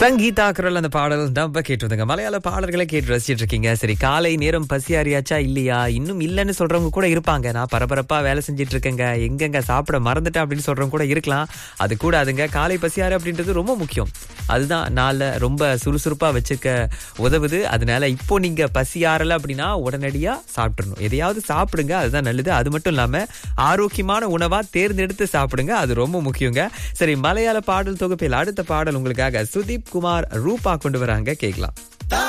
சங்கீதா குரல் அந்த பாடல் தான் இப்ப கேட்டுருந்துங்க மலையாள பாடல்களை கேட்டு ரசிச்சிட்டு இருக்கீங்க சரி காலை நேரம் பசியாரியாச்சா இல்லையா இன்னும் இல்லைன்னு சொல்றவங்க கூட இருப்பாங்க நான் பரபரப்பா வேலை செஞ்சுட்டு இருக்கேங்க எங்கெங்க சாப்பிட மறந்துட்டேன் அப்படின்னு சொல்றவங்க கூட இருக்கலாம் அது கூட அதுங்க காலை பசியாறு அப்படின்றது ரொம்ப முக்கியம் அதுதான் நாளை ரொம்ப சுறுசுறுப்பா வச்சுக்க உதவுது அதனால இப்போ நீங்க பசியாறல அப்படின்னா உடனடியா சாப்பிட்டுறணும் எதையாவது சாப்பிடுங்க அதுதான் நல்லது அது மட்டும் இல்லாம ஆரோக்கியமான உணவா தேர்ந்தெடுத்து சாப்பிடுங்க அது ரொம்ப முக்கியங்க சரி மலையாள பாடல் தொகுப்பில் அடுத்த பாடல் உங்களுக்காக சுதீப் குமார் ரூபா கொண்டு வராங்க கேட்கலாம்